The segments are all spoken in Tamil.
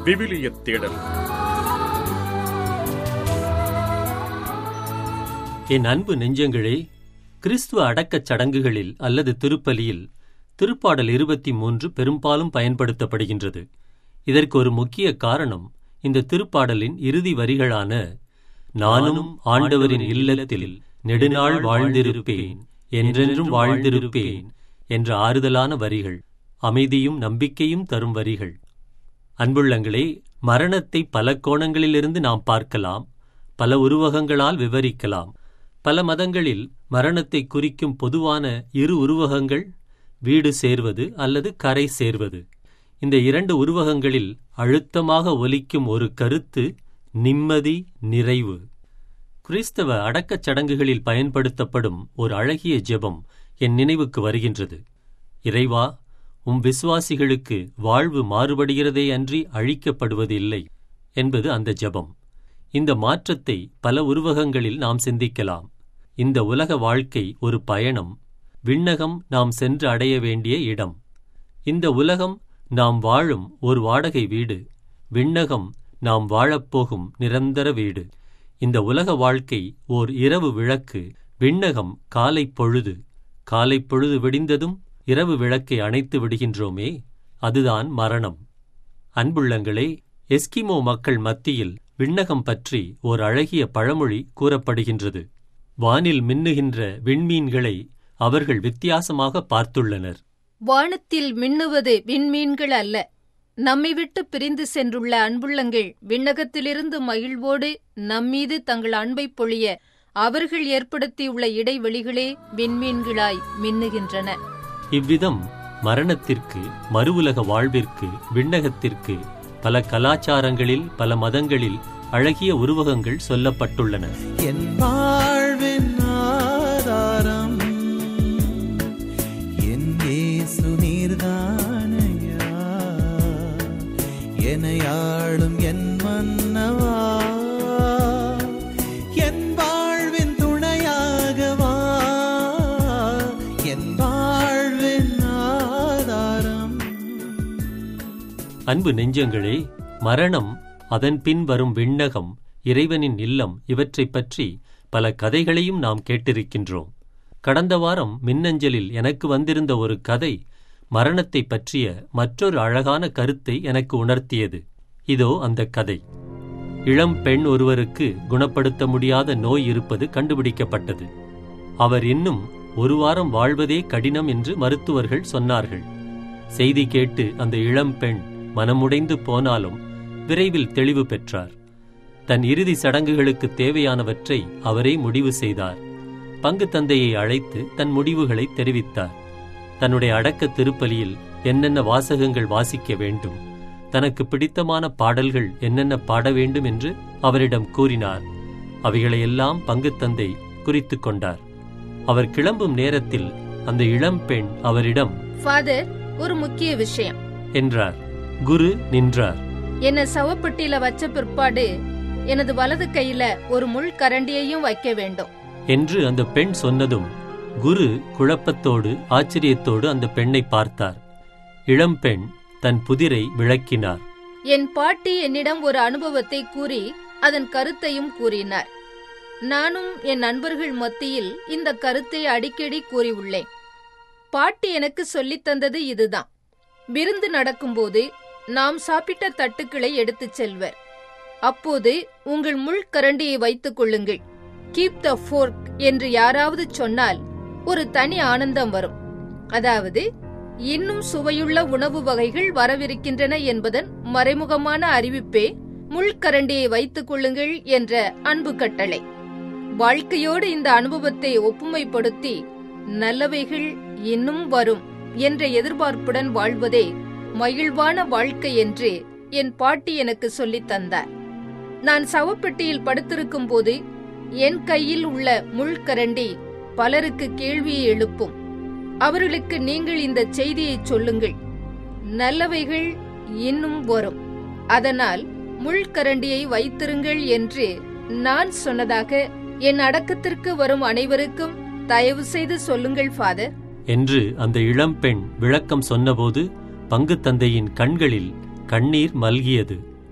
விவிலிய தேடல் என் அன்பு நெஞ்சங்களே கிறிஸ்துவ அடக்கச் சடங்குகளில் அல்லது திருப்பலியில் திருப்பாடல் இருபத்தி மூன்று பெரும்பாலும் பயன்படுத்தப்படுகின்றது இதற்கு ஒரு முக்கிய காரணம் இந்த திருப்பாடலின் இறுதி வரிகளான நானும் ஆண்டவரின் இல்லத்தில் நெடுநாள் வாழ்ந்திருப்பேன் என்றென்றும் வாழ்ந்திருப்பேன் என்ற ஆறுதலான வரிகள் அமைதியும் நம்பிக்கையும் தரும் வரிகள் அன்புள்ளங்களே மரணத்தை பல கோணங்களிலிருந்து நாம் பார்க்கலாம் பல உருவகங்களால் விவரிக்கலாம் பல மதங்களில் மரணத்தை குறிக்கும் பொதுவான இரு உருவகங்கள் வீடு சேர்வது அல்லது கரை சேர்வது இந்த இரண்டு உருவகங்களில் அழுத்தமாக ஒலிக்கும் ஒரு கருத்து நிம்மதி நிறைவு கிறிஸ்தவ அடக்கச் சடங்குகளில் பயன்படுத்தப்படும் ஒரு அழகிய ஜெபம் என் நினைவுக்கு வருகின்றது இறைவா உம் விசுவாசிகளுக்கு வாழ்வு மாறுபடுகிறதே அன்றி அழிக்கப்படுவது இல்லை என்பது அந்த ஜெபம் இந்த மாற்றத்தை பல உருவகங்களில் நாம் சிந்திக்கலாம் இந்த உலக வாழ்க்கை ஒரு பயணம் விண்ணகம் நாம் சென்று அடைய வேண்டிய இடம் இந்த உலகம் நாம் வாழும் ஒரு வாடகை வீடு விண்ணகம் நாம் வாழப்போகும் நிரந்தர வீடு இந்த உலக வாழ்க்கை ஓர் இரவு விளக்கு விண்ணகம் காலை பொழுது காலை பொழுது விடிந்ததும் இரவு விளக்கை அணைத்து விடுகின்றோமே அதுதான் மரணம் அன்புள்ளங்களே எஸ்கிமோ மக்கள் மத்தியில் விண்ணகம் பற்றி ஓர் அழகிய பழமொழி கூறப்படுகின்றது வானில் மின்னுகின்ற விண்மீன்களை அவர்கள் வித்தியாசமாக பார்த்துள்ளனர் வானத்தில் மின்னுவது விண்மீன்கள் அல்ல நம்மை விட்டு பிரிந்து சென்றுள்ள அன்புள்ளங்கள் விண்ணகத்திலிருந்து மகிழ்வோடு நம்மீது தங்கள் அன்பைப் பொழிய அவர்கள் ஏற்படுத்தியுள்ள இடைவெளிகளே விண்மீன்களாய் மின்னுகின்றன இவ்விதம் மரணத்திற்கு மறுவுலக வாழ்விற்கு விண்ணகத்திற்கு பல கலாச்சாரங்களில் பல மதங்களில் அழகிய உருவகங்கள் சொல்லப்பட்டுள்ளன என் வாழ்வின் ஆதாரம் என் இயேசு நீர்தானையா என்னை ஆளும் என் மன்னவா என் வாழ்வின் துணையாகவா என் வாழ்வின் ஆதாரம் அன்பு நெஞ்சங்களே மரணம் அதன் பின் வரும் விண்ணகம் இறைவனின் இல்லம் இவற்றைப் பற்றி பல கதைகளையும் நாம் கேட்டிருக்கின்றோம் கடந்த வாரம் மின்னஞ்சலில் எனக்கு வந்திருந்த ஒரு கதை மரணத்தைப் பற்றிய மற்றொரு அழகான கருத்தை எனக்கு உணர்த்தியது இதோ அந்த கதை இளம் பெண் ஒருவருக்கு குணப்படுத்த முடியாத நோய் இருப்பது கண்டுபிடிக்கப்பட்டது அவர் இன்னும் ஒரு வாரம் வாழ்வதே கடினம் என்று மருத்துவர்கள் சொன்னார்கள் செய்தி கேட்டு அந்த இளம் பெண் மனமுடைந்து போனாலும் விரைவில் தெளிவு பெற்றார் தன் இறுதி சடங்குகளுக்கு தேவையானவற்றை அவரே முடிவு செய்தார் பங்கு தந்தையை அழைத்து தன் முடிவுகளை தெரிவித்தார் தன்னுடைய அடக்க திருப்பலியில் என்னென்ன வாசகங்கள் வாசிக்க வேண்டும் தனக்கு பிடித்தமான பாடல்கள் என்னென்ன பாட வேண்டும் என்று அவரிடம் கூறினார் அவைகளையெல்லாம் பங்கு தந்தை குறித்துக் கொண்டார் அவர் கிளம்பும் நேரத்தில் அந்த இளம் பெண் அவரிடம் ஃபாதர் ஒரு முக்கிய விஷயம் என்றார் குரு நின்றார் என்ன சவப்பெட்டியில வச்ச பிற்பாடு எனது வலது கையில ஒரு முள் கரண்டியையும் வைக்க வேண்டும் என்று அந்த பெண் சொன்னதும் குரு குழப்பத்தோடு ஆச்சரியத்தோடு அந்த பெண்ணை பார்த்தார் இளம்பெண் தன் புதிரை விளக்கினார் என் பாட்டி என்னிடம் ஒரு அனுபவத்தை கூறி அதன் கருத்தையும் கூறினார் நானும் என் நண்பர்கள் மத்தியில் இந்த கருத்தை அடிக்கடி கூறியுள்ளேன் பாட்டி எனக்கு சொல்லித் தந்தது இதுதான் விருந்து நடக்கும்போது நாம் சாப்பிட்ட தட்டுக்களை எடுத்துச் செல்வர் அப்போது உங்கள் முள் கரண்டியை வைத்துக் கொள்ளுங்கள் கீப் த ஃபோர்க் என்று யாராவது சொன்னால் ஒரு தனி ஆனந்தம் வரும் அதாவது இன்னும் சுவையுள்ள உணவு வகைகள் வரவிருக்கின்றன என்பதன் மறைமுகமான அறிவிப்பே முள்கரண்டியை வைத்துக் கொள்ளுங்கள் என்ற அன்பு கட்டளை வாழ்க்கையோடு இந்த அனுபவத்தை ஒப்புமைப்படுத்தி நல்லவைகள் இன்னும் வரும் என்ற எதிர்பார்ப்புடன் வாழ்வதே மகிழ்வான வாழ்க்கை என்று என் பாட்டி எனக்கு சொல்லித் தந்தார் நான் சவப்பெட்டியில் படுத்திருக்கும் போது என் கையில் உள்ள முள்கரண்டி பலருக்கு கேள்வியை எழுப்பும் அவர்களுக்கு நீங்கள் இந்த செய்தியை சொல்லுங்கள் நல்லவைகள் இன்னும் வரும் அதனால் முள்கரண்டியை வைத்திருங்கள் என்று நான் சொன்னதாக என் அடக்கத்திற்கு வரும் அனைவருக்கும் தயவு செய்து சொல்லுங்கள் ஃபாதர் என்று அந்த இளம்பெண் விளக்கம் சொன்னபோது பங்கு தந்தையின் கண்களில் கண்ணீர் மல்கியது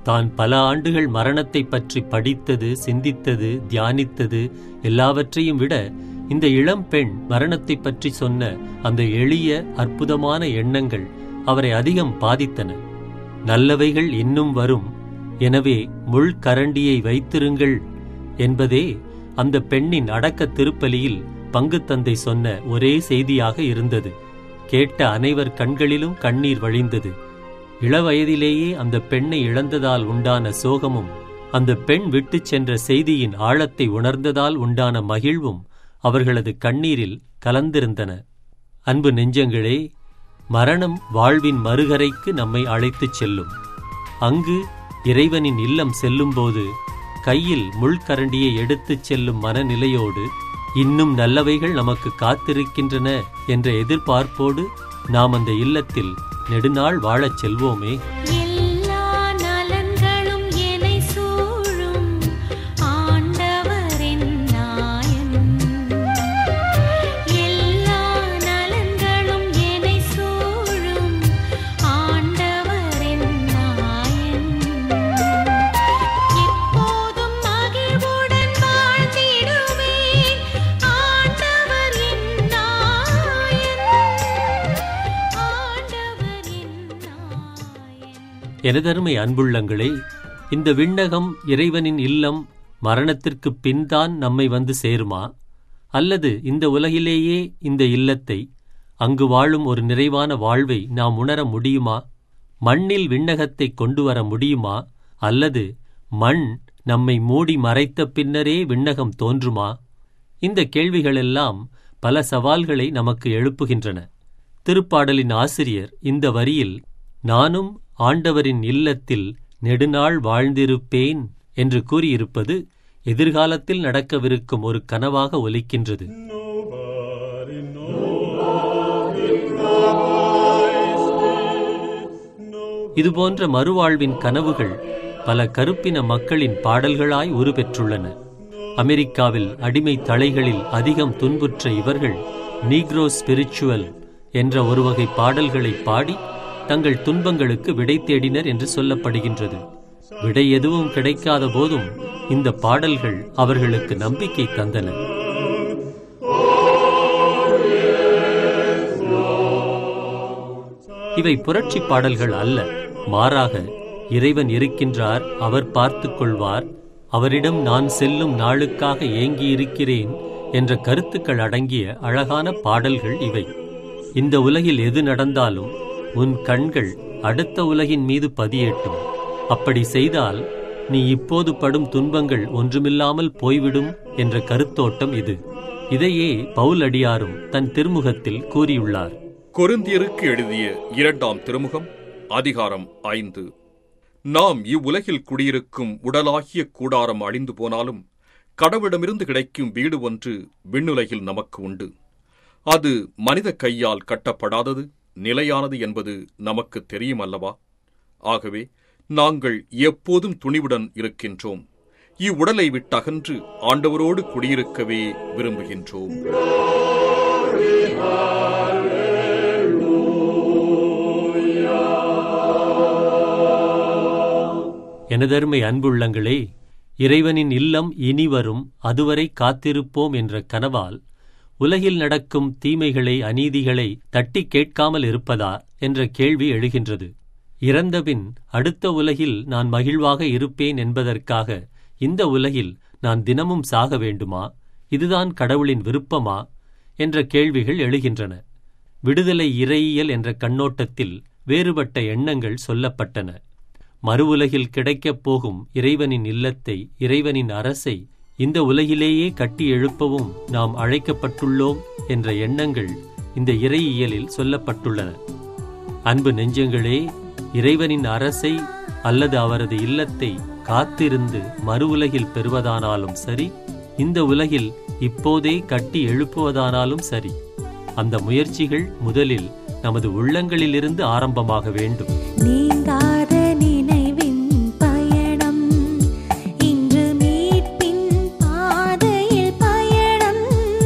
தான் பல ஆண்டுகள் மரணத்தை பற்றி படித்தது சிந்தித்தது தியானித்தது எல்லாவற்றையும் விட இந்த இளம் பெண் மரணத்தை பற்றி சொன்ன அந்த எளிய அற்புதமான எண்ணங்கள் அவரை அதிகம் பாதித்தன நல்லவைகள் இன்னும் வரும் எனவே முள் கரண்டியை வைத்திருங்கள் என்பதே அந்த பெண்ணின் அடக்க திருப்பலியில் பங்குத்தந்தை சொன்ன ஒரே செய்தியாக இருந்தது கேட்ட அனைவர் கண்களிலும் கண்ணீர் வழிந்தது இளவயதிலேயே அந்த பெண்ணை இழந்ததால் உண்டான சோகமும் அந்த பெண் விட்டுச் சென்ற செய்தியின் ஆழத்தை உணர்ந்ததால் உண்டான மகிழ்வும் அவர்களது கண்ணீரில் கலந்திருந்தன அன்பு நெஞ்சங்களே மரணம் வாழ்வின் மறுகரைக்கு நம்மை அழைத்துச் செல்லும் அங்கு இறைவனின் இல்லம் செல்லும்போது கையில் முள்கரண்டியை எடுத்துச் செல்லும் மனநிலையோடு இன்னும் நல்லவைகள் நமக்கு காத்திருக்கின்றன என்ற எதிர்பார்ப்போடு நாம் அந்த இல்லத்தில் நெடுநாள் வாழச் செல்வோமே எல்லா நலன்களும் என்னை சூழும் ஆண்டவரின் நாயன் எல்லா நலன்களும் என்னை சூழும் ஆண்டவரின் நாயன் எப்போதும் மகிழ்வுடன் வாழ்ந்திடுவேன் ஆண்டவர் என் நாயன் ஆண்டவர் என் நாயன் எனதருமை அன்புள்ளங்களே இந்த விண்ணகம் இறைவனின் இல்லம் மரணத்திற்குப் பின்தான் நம்மை வந்து சேருமா அல்லது இந்த உலகிலேயே இந்த இல்லத்தை அங்கு வாழும் ஒரு நிறைவான வாழ்வை நாம் உணர முடியுமா மண்ணில் விண்ணகத்தை கொண்டு வர முடியுமா அல்லது மண் நம்மை மூடி மறைத்த பின்னரே விண்ணகம் தோன்றுமா இந்த கேள்விகளெல்லாம் பல சவால்களை நமக்கு எழுப்புகின்றன திருப்பாடலின் ஆசிரியர் இந்த வரியில் நானும் ஆண்டவரின் இல்லத்தில் நெடுநாள் வாழ்ந்திருப்பேன் என்று கூறியிருப்பது எதிர்காலத்தில் நடக்கவிருக்கும் ஒரு கனவாக ஒலிக்கின்றது இதுபோன்ற மறுவாழ்வின் கனவுகள் பல கருப்பின மக்களின் பாடல்களாய் உருபெற்றுள்ளன அமெரிக்காவில் அடிமை தலைகளில் அதிகம் துன்புற்ற இவர்கள் நீக்ரோ ஸ்பிரிச்சுவல் என்ற ஒரு வகை பாடல்களை பாடி தங்கள் துன்பங்களுக்கு விடை தேடினர் என்று சொல்லப்படுகின்றது விடை எதுவும் கிடைக்காத போதும் இந்த பாடல்கள் அவர்களுக்கு நம்பிக்கை தந்தன இவை புரட்சி பாடல்கள் அல்ல மாறாக இறைவன் இருக்கின்றார் அவர் பார்த்துக் கொள்வார் அவரிடம் நான் செல்லும் நாளுக்காக ஏங்கியிருக்கிறேன் என்ற கருத்துக்கள் அடங்கிய அழகான பாடல்கள் இவை இந்த உலகில் எது நடந்தாலும் உன் கண்கள் அடுத்த உலகின் மீது பதியேட்டும் அப்படி செய்தால் நீ இப்போது படும் துன்பங்கள் ஒன்றுமில்லாமல் போய்விடும் என்ற கருத்தோட்டம் இது இதையே பவுல் அடியாரும் தன் திருமுகத்தில் கூறியுள்ளார் கொரிந்தியருக்கு எழுதிய இரண்டாம் திருமுகம் அதிகாரம் ஐந்து நாம் இவ்வுலகில் குடியிருக்கும் உடலாகிய கூடாரம் அழிந்து போனாலும் கடவுளிடமிருந்து கிடைக்கும் வீடு ஒன்று விண்ணுலகில் நமக்கு உண்டு அது மனித கையால் கட்டப்படாதது நிலையானது என்பது நமக்கு தெரியும் அல்லவா ஆகவே நாங்கள் எப்போதும் துணிவுடன் இருக்கின்றோம் இவ்வுடலை விட்டகன்று ஆண்டவரோடு குடியிருக்கவே விரும்புகின்றோம் எனதருமை அன்புள்ளங்களே இறைவனின் இல்லம் இனி வரும் அதுவரை காத்திருப்போம் என்ற கனவால் உலகில் நடக்கும் தீமைகளை அநீதிகளை தட்டி கேட்காமல் இருப்பதா என்ற கேள்வி எழுகின்றது இறந்தபின் அடுத்த உலகில் நான் மகிழ்வாக இருப்பேன் என்பதற்காக இந்த உலகில் நான் தினமும் சாக வேண்டுமா இதுதான் கடவுளின் விருப்பமா என்ற கேள்விகள் எழுகின்றன விடுதலை இறையியல் என்ற கண்ணோட்டத்தில் வேறுபட்ட எண்ணங்கள் சொல்லப்பட்டன மறு உலகில் கிடைக்கப் போகும் இறைவனின் இல்லத்தை இறைவனின் அரசை இந்த உலகிலேயே கட்டி எழுப்பவும் நாம் அழைக்கப்பட்டுள்ளோம் என்ற எண்ணங்கள் இந்த இறையியலில் சொல்லப்பட்டுள்ளன அன்பு நெஞ்சங்களே இறைவனின் அரசை அல்லது அவரது இல்லத்தை காத்திருந்து மறு உலகில் பெறுவதானாலும் சரி இந்த உலகில் இப்போதே கட்டி எழுப்புவதானாலும் சரி அந்த முயற்சிகள் முதலில் நமது உள்ளங்களிலிருந்து ஆரம்பமாக வேண்டும் நீங்காத நினைவின் பயணம் இன்று மீட்பின் பாதையில் பயணம்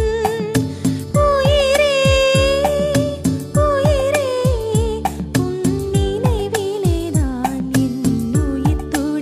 உயிரே உயிரே உன் நினைவிலே நான் என் உயிர் துடிக்கிறேன்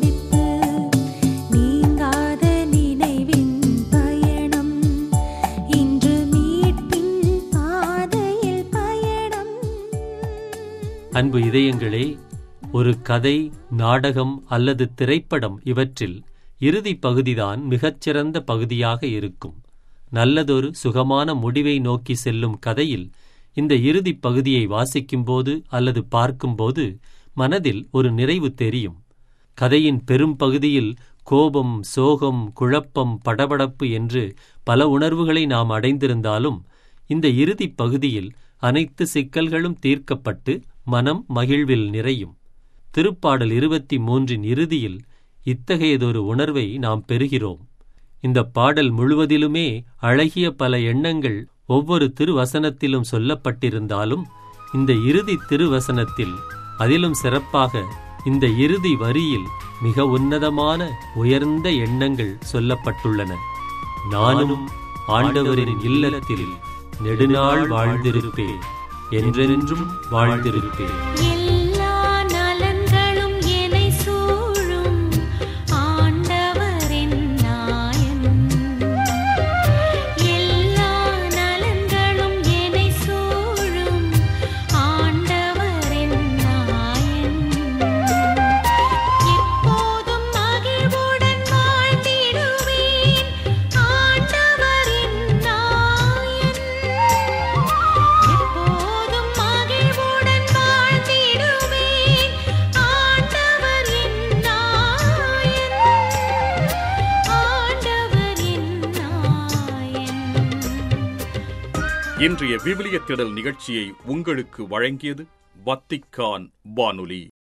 அன்பு இதயங்களே ஒரு கதை நாடகம் அல்லது திரைப்படம் இவற்றில் இறுதி பகுதிதான் மிகச்சிறந்த பகுதியாக இருக்கும் நல்லதொரு சுகமான முடிவை நோக்கி செல்லும் கதையில் இந்த இறுதி பகுதியை வாசிக்கும்போது அல்லது பார்க்கும்போது மனதில் ஒரு நிறைவு தெரியும் கதையின் பெரும் பகுதியில் கோபம் சோகம் குழப்பம் படபடப்பு என்று பல உணர்வுகளை நாம் அடைந்திருந்தாலும் இந்த இறுதிப் பகுதியில் அனைத்து சிக்கல்களும் தீர்க்கப்பட்டு மனம் மகிழ்வில் நிறையும் திருப்பாடல் இருபத்தி மூன்றின் இறுதியில் இத்தகையதொரு உணர்வை நாம் பெறுகிறோம் இந்த பாடல் முழுவதிலுமே அழகிய பல எண்ணங்கள் ஒவ்வொரு திருவசனத்திலும் சொல்லப்பட்டிருந்தாலும் இந்த இறுதி திருவசனத்தில் அதிலும் சிறப்பாக இந்த இறுதி வரியில் மிக உன்னதமான உயர்ந்த எண்ணங்கள் சொல்லப்பட்டுள்ளன நானும் ஆண்டவரின் இல்லத்தில் நெடுநாள் வாழ்ந்திருப்பேன் என்றென்றும் வாழ்ந்திருப்பேன் எல்லா நலன்களும் என்னை சூழும் ஆண்டவரின் நாயன் எல்லா நலன்களும் என்னை சூழும் ஆண்டவரின் நாயன் எப்போதும் மகிழ்வுடன் வாழ்ந்திடுவேன் ஆண்டவரின் நாயன் எப்போதும் மகிழ்வுடன் வாழ்ந்திடுவேன் ஆண்டவரின் நாயன் ஆண்டவரின் நாயன் இன்றைய விவிலிய திடல் நிகழ்ச்சியை உங்களுக்கு வழங்கியது வத்திக்கான் வானொலி